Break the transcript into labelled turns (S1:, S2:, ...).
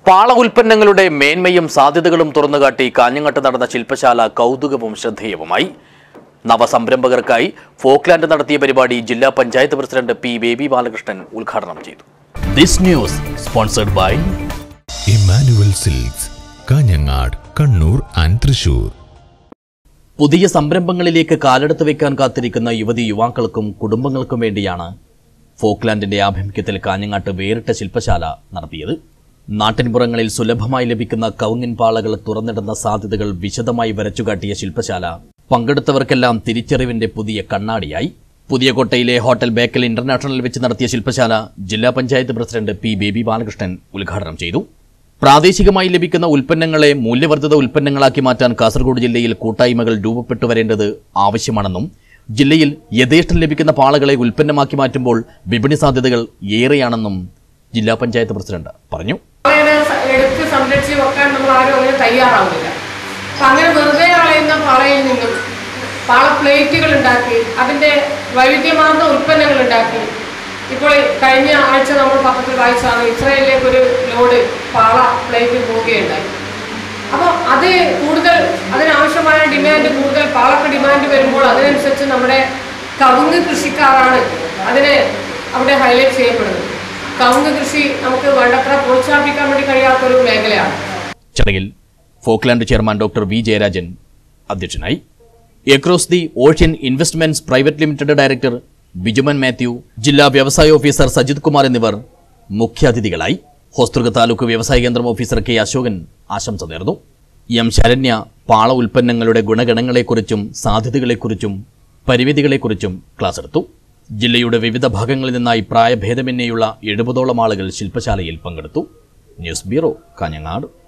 S1: പാള ഉൽപ്പന്നങ്ങളുടെ മേന്മയും സാധ്യതകളും തുറന്നുകാട്ടി കാഞ്ഞങ്ങാട്ട് നടന്ന ശില്പശാല കൗതുകവും ശ്രദ്ധേയവുമായി നവസംരംഭകർക്കായി ഫോക്ലാൻഡ് നടത്തിയ പരിപാടി ജില്ലാ പഞ്ചായത്ത് പ്രസിഡന്റ് പി ബേബി ബാലകൃഷ്ണൻ ഉദ്ഘാടനം ചെയ്തു this news sponsored by
S2: Emmanuel Silks Kanhangad Kannur and Thrissur
S1: പുതിയ സംരംഭങ്ങളിലേക്ക് കാലെടുത്ത് വെക്കാൻ കാത്തിരിക്കുന്ന യുവതി യുവാക്കൾക്കും കുടുംബങ്ങൾക്കും വേണ്ടിയാണ് ഫോക്ലാൻഡിന്റെ ആഭിമുഖ്യത്തിൽ കാഞ്ഞങ്ങാട്ട് വേറിട്ട ശില്പശാല നടത്തിയത് നാട്ടിൻപുറങ്ങളിൽ സുലഭമായി ലഭിക്കുന്ന കവുങ്ങിൻ പാളകൾ തുറന്നിടുന്ന സാധ്യതകൾ വിശദമായി വരച്ചുകാട്ടിയ ശില്പശാല പങ്കെടുത്തവർക്കെല്ലാം തിരിച്ചറിവിന്റെ പുതിയ കണ്ണാടിയായി പുതിയ കോട്ടയിലെ ഹോട്ടൽ ബേക്കൽ ഇന്റർനാഷണൽ വെച്ച് നടത്തിയ ശില്പശാല ജില്ലാ പഞ്ചായത്ത് പ്രസിഡന്റ് പി ബേബി ബാലകൃഷ്ണൻ ഉദ്ഘാടനം ചെയ്തു പ്രാദേശികമായി ലഭിക്കുന്ന ഉൽപ്പന്നങ്ങളെ മൂല്യവർദ്ധിത ഉൽപ്പന്നങ്ങളാക്കി മാറ്റാൻ കാസർഗോഡ് ജില്ലയിൽ കൂട്ടായ്മകൾ രൂപപ്പെട്ടു വരേണ്ടത് ആവശ്യമാണെന്നും ജില്ലയിൽ യഥേഷ്ടം ലഭിക്കുന്ന പാളകളെ ഉൽപ്പന്നമാക്കി മാറ്റുമ്പോൾ വിപണി സാധ്യതകൾ ഏറെയാണെന്നും ജില്ലാ പഞ്ചായത്ത് പ്രസിഡന്റ് പറഞ്ഞു
S3: അങ്ങനെ സ- എടുത്ത് സംരക്ഷിച്ച് വെക്കാൻ നമ്മൾ ആരും അങ്ങനെ തയ്യാറാവുന്നില്ല അപ്പം അങ്ങനെ വെറുതെ കളയുന്ന പാളയിൽ നിന്നും പാള പ്ലേറ്റുകൾ ഉണ്ടാക്കി അതിൻ്റെ വൈവിധ്യമാർന്ന ഉൽപ്പന്നങ്ങൾ ഉണ്ടാക്കി ഇപ്പോൾ ഈ കഴിഞ്ഞ ആഴ്ച നമ്മൾ പത്രത്തിൽ വായിച്ചാണ് ഇസ്രായേലിലേക്ക് ഒരു ലോഡ് പാള പ്ലേറ്റ് പോവുകയുണ്ടായി അപ്പോൾ അത് കൂടുതൽ അതിനാവശ്യമായ ഡിമാൻഡ് കൂടുതൽ പാളക്ക് ഡിമാൻഡ് വരുമ്പോൾ അതിനനുസരിച്ച് നമ്മുടെ കവുങ്ങ് കൃഷിക്കാരാണ് അതിനെ അവിടെ ഹൈലൈറ്റ് ചെയ്യപ്പെടുന്നത് കവുങ്ങ് കൃഷി നമുക്ക് വേണ്ടത്ര പ്രോത്സാഹിപ്പിക്കാൻ വേണ്ടി കഴിയാത്തൊരു മേഖലയാണ്
S1: ചടങ്ങിൽ ഫോക്ലാൻഡ് ചെയർമാൻ ഡോക്ടർ വി ജയരാജൻ അധ്യക്ഷനായി across the ocean investments private limited director Bijuman Mathew ജില്ലാ വ്യവസായ ഓഫീസർ സജിത് കുമാർ എന്നിവർ മുഖ്യാതിഥികളായി ഹോസ്തൃക താലൂക്ക് വ്യവസായ കേന്ദ്രം ഓഫീസർ കെ അശോകൻ ആശംസ നേർന്നു എം ശരണ്യ പാള ഉൽപ്പന്നങ്ങളുടെ ഗുണഗണങ്ങളെക്കുറിച്ചും സാധ്യതകളെക്കുറിച്ചും പരിമിതികളെക്കുറിച്ചും ക്ലാസ് എടുത്തു ജില്ലയുടെ വിവിധ ഭാഗങ്ങളിൽ നിന്നായി പ്രായഭേദമന്യേയുള്ള എഴുപതോളം ആളുകൾ ശില്പശാലയിൽ പങ്കെടുത്തു ന്യൂസ് ബ്യൂറോ കാഞ്ഞങ്ങാട്